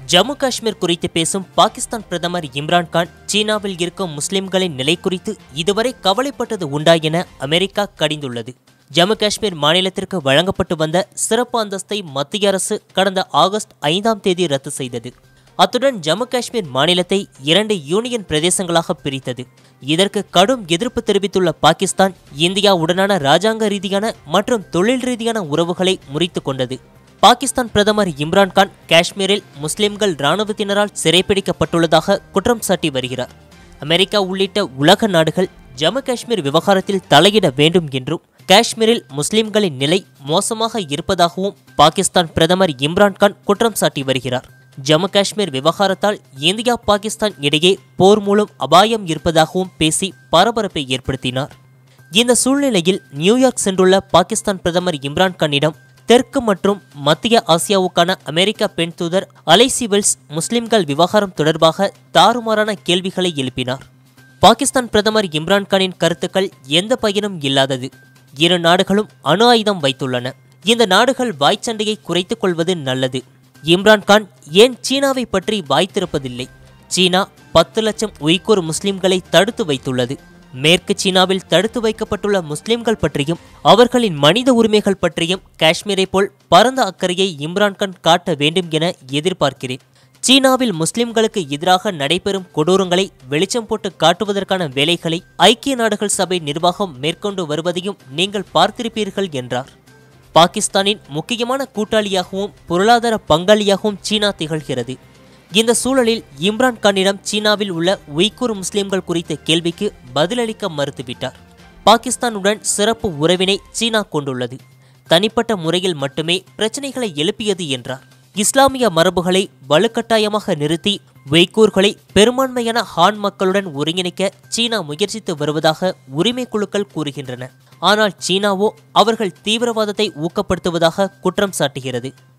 ஜம்மு காஷ்மீர் குறித்து பேசும் பாகிஸ்தான் பிரதமர் இம்ரான் கான் சீனாவில் இருக்கும் முஸ்லிம்களின் நிலை குறித்து இதுவரை கவலைப்பட்டது உண்டா என அமெரிக்கா கடிந்துள்ளது ஜம்மு காஷ்மீர் மாநிலத்திற்கு வழங்கப்பட்டு வந்த சிறப்பு அந்தஸ்தை மத்திய அரசு கடந்த ஆகஸ்ட் ஐந்தாம் தேதி ரத்து செய்தது அத்துடன் ஜம்மு காஷ்மீர் மாநிலத்தை இரண்டு யூனியன் பிரதேசங்களாக பிரித்தது இதற்கு கடும் எதிர்ப்பு தெரிவித்துள்ள பாகிஸ்தான் இந்தியாவுடனான ராஜாங்க ரீதியான மற்றும் தொழில் ரீதியான உறவுகளை முறித்துக் கொண்டது பாகிஸ்தான் பிரதமர் இம்ரான் கான் காஷ்மீரில் முஸ்லிம்கள் இராணுவத்தினரால் சிறைப்பிடிக்கப்பட்டுள்ளதாக குற்றம் சாட்டி வருகிறார் அமெரிக்கா உள்ளிட்ட உலக நாடுகள் ஜம்மு காஷ்மீர் விவகாரத்தில் தலையிட வேண்டும் என்றும் காஷ்மீரில் முஸ்லிம்களின் நிலை மோசமாக இருப்பதாகவும் பாகிஸ்தான் பிரதமர் இம்ரான் கான் குற்றம் சாட்டி வருகிறார் ஜம்மு காஷ்மீர் விவகாரத்தால் இந்தியா பாகிஸ்தான் இடையே போர் மூலம் அபாயம் இருப்பதாகவும் பேசி பரபரப்பை ஏற்படுத்தினார் இந்த சூழ்நிலையில் நியூயார்க் சென்றுள்ள பாகிஸ்தான் பிரதமர் இம்ரான் கானிடம் தெற்கு மற்றும் மத்திய ஆசியாவுக்கான அமெரிக்க பெண் தூதர் அலைசி வெல்ஸ் முஸ்லிம்கள் விவகாரம் தொடர்பாக தாறுமாறான கேள்விகளை எழுப்பினார் பாகிஸ்தான் பிரதமர் இம்ரான் கானின் கருத்துக்கள் எந்த பயனும் இல்லாதது இரு நாடுகளும் அணு ஆயுதம் வைத்துள்ளன இந்த நாடுகள் வாய்ச்சண்டையை குறைத்துக் கொள்வது நல்லது இம்ரான் கான் ஏன் சீனாவை பற்றி வாய்த்திருப்பதில்லை சீனா பத்து லட்சம் உய்கூர் முஸ்லிம்களை தடுத்து வைத்துள்ளது மேற்கு சீனாவில் தடுத்து வைக்கப்பட்டுள்ள முஸ்லிம்கள் பற்றியும் அவர்களின் மனித உரிமைகள் பற்றியும் காஷ்மீரை போல் பரந்த அக்கறையை இம்ரான்கான் காட்ட வேண்டும் என எதிர்பார்க்கிறேன் சீனாவில் முஸ்லிம்களுக்கு எதிராக நடைபெறும் கொடூரங்களை வெளிச்சம் போட்டு காட்டுவதற்கான வேலைகளை ஐக்கிய நாடுகள் சபை நிர்வாகம் மேற்கொண்டு வருவதையும் நீங்கள் பார்த்திருப்பீர்கள் என்றார் பாகிஸ்தானின் முக்கியமான கூட்டாளியாகவும் பொருளாதார பங்காளியாகவும் சீனா திகழ்கிறது இந்த சூழலில் இம்ரான் கானிடம் சீனாவில் உள்ள உய்கூர் முஸ்லிம்கள் குறித்த கேள்விக்கு பதிலளிக்க மறுத்துவிட்டார் பாகிஸ்தானுடன் சிறப்பு உறவினை சீனா கொண்டுள்ளது தனிப்பட்ட முறையில் மட்டுமே பிரச்சனைகளை எழுப்பியது என்றார் இஸ்லாமிய மரபுகளை வலுக்கட்டாயமாக நிறுத்தி உய்கூர்களை பெரும்பான்மையான ஹான் மக்களுடன் ஒருங்கிணைக்க சீனா முயற்சித்து வருவதாக உரிமை குழுக்கள் கூறுகின்றன ஆனால் சீனாவோ அவர்கள் தீவிரவாதத்தை ஊக்கப்படுத்துவதாக குற்றம் சாட்டுகிறது